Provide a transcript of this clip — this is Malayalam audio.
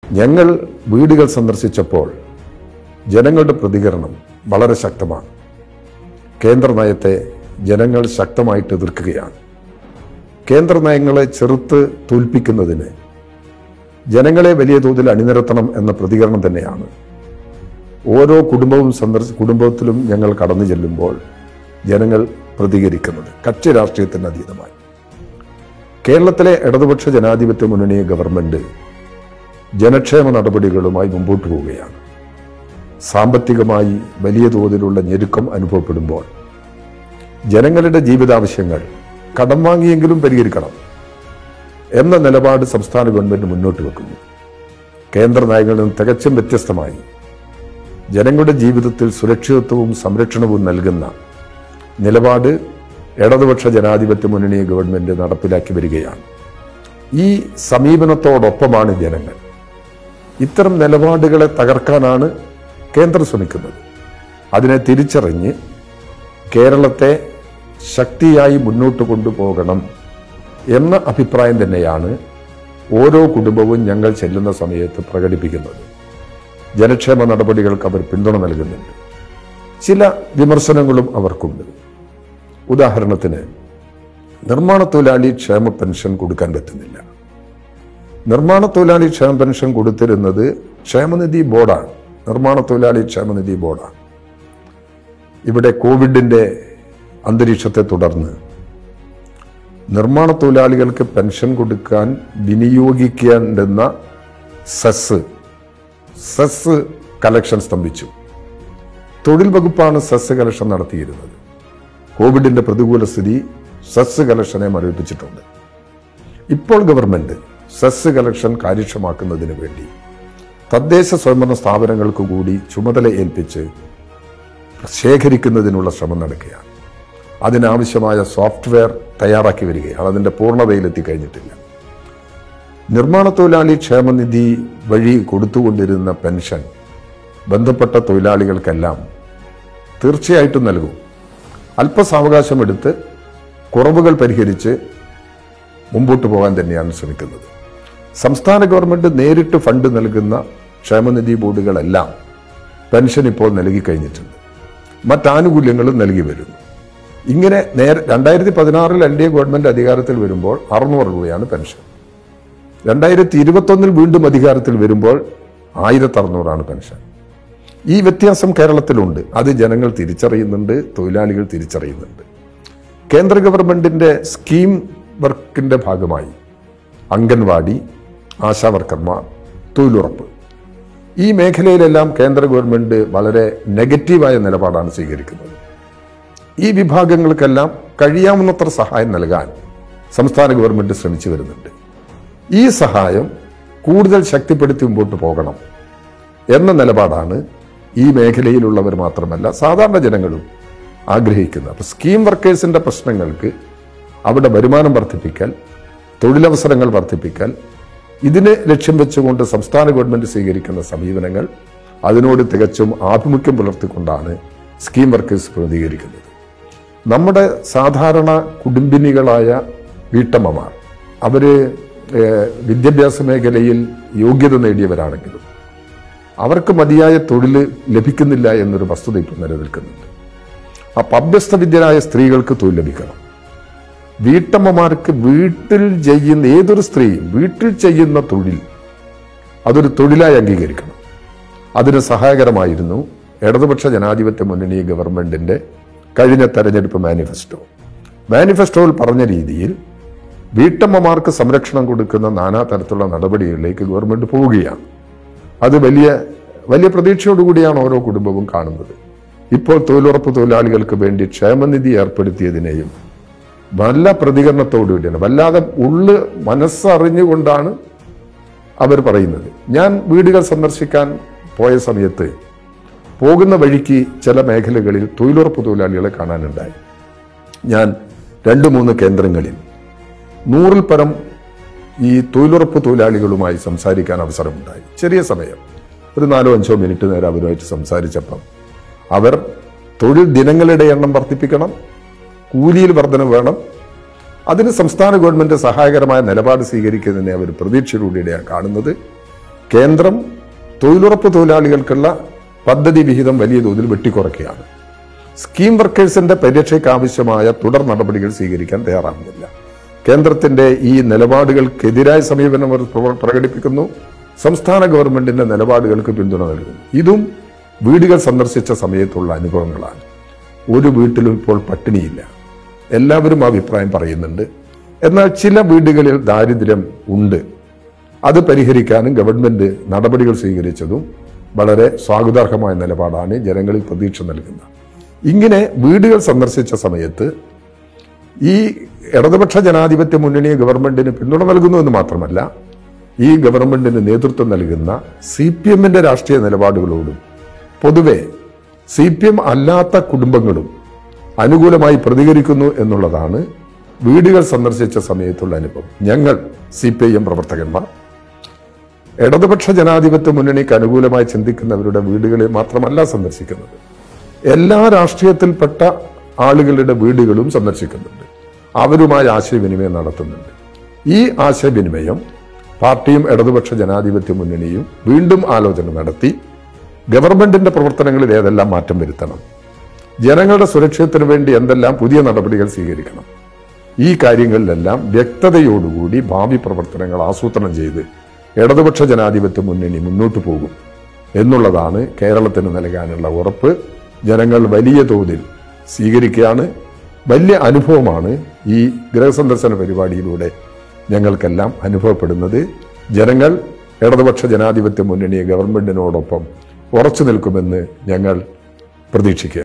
ഞങ്ങൾ വീടുകൾ സന്ദർശിച്ചപ്പോൾ ജനങ്ങളുടെ പ്രതികരണം വളരെ ശക്തമാണ് കേന്ദ്ര നയത്തെ ജനങ്ങൾ ശക്തമായിട്ട് എതിർക്കുകയാണ് കേന്ദ്ര നയങ്ങളെ ചെറുത്ത് തോൽപ്പിക്കുന്നതിന് ജനങ്ങളെ വലിയ തോതിൽ അണിനിരത്തണം എന്ന പ്രതികരണം തന്നെയാണ് ഓരോ കുടുംബവും സന്ദർശ കുടുംബത്തിലും ഞങ്ങൾ കടന്നു ചെല്ലുമ്പോൾ ജനങ്ങൾ പ്രതികരിക്കുന്നത് കക്ഷി രാഷ്ട്രീയത്തിന് അതീതമായി കേരളത്തിലെ ഇടതുപക്ഷ ജനാധിപത്യ മുന്നണി ഗവൺമെന്റ് ജനക്ഷേമ നടപടികളുമായി മുമ്പോട്ട് പോവുകയാണ് സാമ്പത്തികമായി വലിയ തോതിലുള്ള ഞെരുക്കം അനുഭവപ്പെടുമ്പോൾ ജനങ്ങളുടെ ജീവിതാവശ്യങ്ങൾ കടം വാങ്ങിയെങ്കിലും പരിഹരിക്കണം എന്ന നിലപാട് സംസ്ഥാന ഗവൺമെന്റ് മുന്നോട്ട് വെക്കുന്നു കേന്ദ്ര നയങ്ങളിൽ നിന്ന് തികച്ചും വ്യത്യസ്തമായി ജനങ്ങളുടെ ജീവിതത്തിൽ സുരക്ഷിതത്വവും സംരക്ഷണവും നൽകുന്ന നിലപാട് ഇടതുപക്ഷ ജനാധിപത്യ മുന്നണി ഗവൺമെന്റ് നടപ്പിലാക്കി വരികയാണ് ഈ സമീപനത്തോടൊപ്പമാണ് ജനങ്ങൾ ഇത്തരം നിലപാടുകളെ തകർക്കാനാണ് കേന്ദ്രം ശ്രമിക്കുന്നത് അതിനെ തിരിച്ചറിഞ്ഞ് കേരളത്തെ ശക്തിയായി മുന്നോട്ട് കൊണ്ടുപോകണം എന്ന അഭിപ്രായം തന്നെയാണ് ഓരോ കുടുംബവും ഞങ്ങൾ ചെല്ലുന്ന സമയത്ത് പ്രകടിപ്പിക്കുന്നത് ജനക്ഷേമ നടപടികൾക്ക് അവർ പിന്തുണ നൽകുന്നുണ്ട് ചില വിമർശനങ്ങളും അവർക്കുണ്ട് ഉദാഹരണത്തിന് നിർമ്മാണ തൊഴിലാളി ക്ഷേമ പെൻഷൻ കൊടുക്കാൻ പറ്റുന്നില്ല നിർമ്മാണ തൊഴിലാളി ക്ഷേമ പെൻഷൻ കൊടുത്തിരുന്നത് ക്ഷേമനിധി ബോർഡാണ് നിർമ്മാണ തൊഴിലാളി ക്ഷേമനിധി ബോർഡാണ് ഇവിടെ കോവിഡിന്റെ അന്തരീക്ഷത്തെ തുടർന്ന് നിർമ്മാണ തൊഴിലാളികൾക്ക് പെൻഷൻ കൊടുക്കാൻ വിനിയോഗിക്കേണ്ടുന്ന സെസ് സെസ് കലക്ഷൻ സ്തംഭിച്ചു തൊഴിൽ വകുപ്പാണ് സെസ് കലക്ഷൻ നടത്തിയിരുന്നത് കോവിഡിന്റെ പ്രതികൂല സ്ഥിതി സെസ് കലക്ഷനെ മരവിപ്പിച്ചിട്ടുണ്ട് ഇപ്പോൾ ഗവൺമെന്റ് സെസ് കലക്ഷൻ കാര്യക്ഷമാക്കുന്നതിന് വേണ്ടി തദ്ദേശ സ്വയംഭരണ സ്ഥാപനങ്ങൾക്ക് കൂടി ചുമതല ഏൽപ്പിച്ച് ശേഖരിക്കുന്നതിനുള്ള ശ്രമം നടക്കുകയാണ് അതിനാവശ്യമായ സോഫ്റ്റ്വെയർ തയ്യാറാക്കി വരികയാണ് അതിന്റെ പൂർണ്ണതയിലെത്തി കഴിഞ്ഞിട്ടില്ല നിർമ്മാണ തൊഴിലാളി ക്ഷേമനിധി വഴി കൊടുത്തുകൊണ്ടിരുന്ന പെൻഷൻ ബന്ധപ്പെട്ട തൊഴിലാളികൾക്കെല്ലാം തീർച്ചയായിട്ടും നൽകും അല്പസാവകാശം എടുത്ത് കുറവുകൾ പരിഹരിച്ച് മുമ്പോട്ട് പോകാൻ തന്നെയാണ് ശ്രമിക്കുന്നത് സംസ്ഥാന ഗവൺമെന്റ് നേരിട്ട് ഫണ്ട് നൽകുന്ന ക്ഷേമനിധി ബോർഡുകളെല്ലാം പെൻഷൻ ഇപ്പോൾ നൽകി കഴിഞ്ഞിട്ടുണ്ട് മറ്റാനുകൂല്യങ്ങളും നൽകി വരുന്നു ഇങ്ങനെ നേരെ രണ്ടായിരത്തി പതിനാറിൽ എൻ ഡി എ ഗവൺമെന്റ് അധികാരത്തിൽ വരുമ്പോൾ അറുന്നൂറ് രൂപയാണ് പെൻഷൻ രണ്ടായിരത്തി ഇരുപത്തൊന്നിൽ വീണ്ടും അധികാരത്തിൽ വരുമ്പോൾ ആയിരത്തി അറുന്നൂറാണ് പെൻഷൻ ഈ വ്യത്യാസം കേരളത്തിലുണ്ട് അത് ജനങ്ങൾ തിരിച്ചറിയുന്നുണ്ട് തൊഴിലാളികൾ തിരിച്ചറിയുന്നുണ്ട് കേന്ദ്ര ഗവൺമെന്റിന്റെ സ്കീം വർക്കിന്റെ ഭാഗമായി അംഗൻവാടി ആശാവർക്കർമാർ തൊഴിലുറപ്പ് ഈ മേഖലയിലെല്ലാം കേന്ദ്ര ഗവൺമെന്റ് വളരെ നെഗറ്റീവായ നിലപാടാണ് സ്വീകരിക്കുന്നത് ഈ വിഭാഗങ്ങൾക്കെല്ലാം കഴിയാവുന്നത്ര സഹായം നൽകാൻ സംസ്ഥാന ഗവൺമെന്റ് ശ്രമിച്ചു വരുന്നുണ്ട് ഈ സഹായം കൂടുതൽ ശക്തിപ്പെടുത്തി മുമ്പോട്ട് പോകണം എന്ന നിലപാടാണ് ഈ മേഖലയിലുള്ളവർ മാത്രമല്ല സാധാരണ ജനങ്ങളും ആഗ്രഹിക്കുന്നത് അപ്പൊ സ്കീം വർക്കേഴ്സിന്റെ പ്രശ്നങ്ങൾക്ക് അവിടെ വരുമാനം വർദ്ധിപ്പിക്കൽ തൊഴിലവസരങ്ങൾ വർദ്ധിപ്പിക്കൽ ഇതിനെ ലക്ഷ്യം വെച്ചുകൊണ്ട് സംസ്ഥാന ഗവൺമെന്റ് സ്വീകരിക്കുന്ന സമീപനങ്ങൾ അതിനോട് തികച്ചും ആഭിമുഖ്യം പുലർത്തിക്കൊണ്ടാണ് സ്കീം വർക്കേഴ്സ് പ്രതികരിക്കുന്നത് നമ്മുടെ സാധാരണ കുടുംബിനികളായ വീട്ടമ്മമാർ അവര് ഏഹ്, വിദ്യാഭ്യാസ മേഖലയിൽ യോഗ്യത നേടിയവരാണെങ്കിലും അവർക്ക് മതിയായ തൊഴിൽ ലഭിക്കുന്നില്ല എന്നൊരു വസ്തുത ഇപ്പോൾ നിലനിൽക്കുന്നുണ്ട് അപ്പൊ അഭ്യസ്തവിദ്യരായ സ്ത്രീകൾക്ക് തൊഴിൽ ലഭിക്കണം വീട്ടമ്മമാർക്ക് വീട്ടിൽ ചെയ്യുന്ന ഏതൊരു സ്ത്രീയും വീട്ടിൽ ചെയ്യുന്ന തൊഴിൽ അതൊരു തൊഴിലായി അംഗീകരിക്കണം അതിന് സഹായകരമായിരുന്നു ഇടതുപക്ഷ ജനാധിപത്യ മുന്നണി ഗവൺമെന്റിന്റെ കഴിഞ്ഞ തെരഞ്ഞെടുപ്പ് മാനിഫെസ്റ്റോ മാനിഫെസ്റ്റോയിൽ പറഞ്ഞ രീതിയിൽ വീട്ടമ്മമാർക്ക് സംരക്ഷണം കൊടുക്കുന്ന നാനാ തരത്തിലുള്ള നടപടികളിലേക്ക് ഗവൺമെന്റ് പോവുകയാണ് അത് വലിയ വലിയ പ്രതീക്ഷയോടുകൂടിയാണ് ഓരോ കുടുംബവും കാണുന്നത് ഇപ്പോൾ തൊഴിലുറപ്പ് തൊഴിലാളികൾക്ക് വേണ്ടി ക്ഷേമനിധി ഏർപ്പെടുത്തിയതിനെയും നല്ല പ്രതികരണത്തോടുകൂടിയാണ് വല്ലാതെ ഉള്ള് മനസ്സറിഞ്ഞുകൊണ്ടാണ് അവർ പറയുന്നത് ഞാൻ വീടുകൾ സന്ദർശിക്കാൻ പോയ സമയത്ത് പോകുന്ന വഴിക്ക് ചില മേഖലകളിൽ തൊഴിലുറപ്പ് തൊഴിലാളികളെ കാണാനുണ്ടായി ഞാൻ രണ്ട് മൂന്ന് കേന്ദ്രങ്ങളിൽ നൂറിൽ പരം ഈ തൊഴിലുറപ്പ് തൊഴിലാളികളുമായി സംസാരിക്കാൻ അവസരമുണ്ടായി ചെറിയ സമയം ഒരു നാലോ അഞ്ചോ മിനിറ്റ് നേരം അവരുമായിട്ട് സംസാരിച്ചപ്പം അവർ തൊഴിൽ ദിനങ്ങളുടെ എണ്ണം വർദ്ധിപ്പിക്കണം കൂലിയിൽ വർധന വേണം അതിന് സംസ്ഥാന ഗവൺമെന്റ് സഹായകരമായ നിലപാട് സ്വീകരിക്കുന്നതിനെ അവർ പ്രതീക്ഷയിലൂടെയാണ് കാണുന്നത് കേന്ദ്രം തൊഴിലുറപ്പ് തൊഴിലാളികൾക്കുള്ള പദ്ധതി വിഹിതം വലിയ തോതിൽ വെട്ടിക്കുറയ്ക്കുകയാണ് സ്കീം വർക്കേഴ്സിന്റെ പരിരക്ഷയ്ക്ക് ആവശ്യമായ തുടർ നടപടികൾ സ്വീകരിക്കാൻ തയ്യാറാകുന്നില്ല കേന്ദ്രത്തിന്റെ ഈ നിലപാടുകൾക്കെതിരായ സമീപനം അവർ പ്രവ- പ്രകടിപ്പിക്കുന്നു സംസ്ഥാന ഗവൺമെന്റിന്റെ നിലപാടുകൾക്ക് പിന്തുണ നൽകുന്നു ഇതും വീടുകൾ സന്ദർശിച്ച സമയത്തുള്ള അനുഭവങ്ങളാണ് ഒരു വീട്ടിലും ഇപ്പോൾ പട്ടിണിയില്ല എല്ലാവരും ആ അഭിപ്രായം പറയുന്നുണ്ട് എന്നാൽ ചില വീടുകളിൽ ദാരിദ്ര്യം ഉണ്ട് അത് പരിഹരിക്കാനും ഗവൺമെന്റ് നടപടികൾ സ്വീകരിച്ചതും വളരെ സ്വാഗതാർഹമായ നിലപാടാണ് ജനങ്ങളിൽ പ്രതീക്ഷ നൽകുന്നത് ഇങ്ങനെ വീടുകൾ സന്ദർശിച്ച സമയത്ത് ഈ ഇടതുപക്ഷ ജനാധിപത്യ മുന്നണി ഗവൺമെന്റിന് പിന്തുണ നൽകുന്നു എന്ന് മാത്രമല്ല ഈ ഗവൺമെന്റിന് നേതൃത്വം നൽകുന്ന സി പി എമ്മിന്റെ രാഷ്ട്രീയ നിലപാടുകളോടും പൊതുവെ സി പി എം അല്ലാത്ത കുടുംബങ്ങളും അനുകൂലമായി പ്രതികരിക്കുന്നു എന്നുള്ളതാണ് വീടുകൾ സന്ദർശിച്ച സമയത്തുള്ള അനുഭവം ഞങ്ങൾ സി പി ഐ എം പ്രവർത്തകന്മാർ ഇടതുപക്ഷ ജനാധിപത്യ മുന്നണിക്ക് അനുകൂലമായി ചിന്തിക്കുന്നവരുടെ വീടുകളെ മാത്രമല്ല സന്ദർശിക്കുന്നത് എല്ലാ രാഷ്ട്രീയത്തിൽപ്പെട്ട ആളുകളുടെ വീടുകളും സന്ദർശിക്കുന്നുണ്ട് അവരുമായി ആശയവിനിമയം നടത്തുന്നുണ്ട് ഈ ആശയവിനിമയം പാർട്ടിയും ഇടതുപക്ഷ ജനാധിപത്യ മുന്നണിയും വീണ്ടും ആലോചന നടത്തി ഗവൺമെന്റിന്റെ പ്രവർത്തനങ്ങളിൽ ഏതെല്ലാം മാറ്റം വരുത്തണം ജനങ്ങളുടെ സുരക്ഷിതത്തിന് വേണ്ടി എന്തെല്ലാം പുതിയ നടപടികൾ സ്വീകരിക്കണം ഈ കാര്യങ്ങളിലെല്ലാം വ്യക്തതയോടുകൂടി ഭാവി പ്രവർത്തനങ്ങൾ ആസൂത്രണം ചെയ്ത് ഇടതുപക്ഷ ജനാധിപത്യ മുന്നണി മുന്നോട്ട് പോകും എന്നുള്ളതാണ് കേരളത്തിന് നൽകാനുള്ള ഉറപ്പ് ജനങ്ങൾ വലിയ തോതിൽ സ്വീകരിക്കുകയാണ് വലിയ അനുഭവമാണ് ഈ ഗൃഹസന്ദർശന പരിപാടിയിലൂടെ ഞങ്ങൾക്കെല്ലാം അനുഭവപ്പെടുന്നത് ജനങ്ങൾ ഇടതുപക്ഷ ജനാധിപത്യ മുന്നണി ഗവൺമെന്റിനോടൊപ്പം ഉറച്ചു നിൽക്കുമെന്ന് ഞങ്ങൾ പ്രതീക്ഷിക്കുക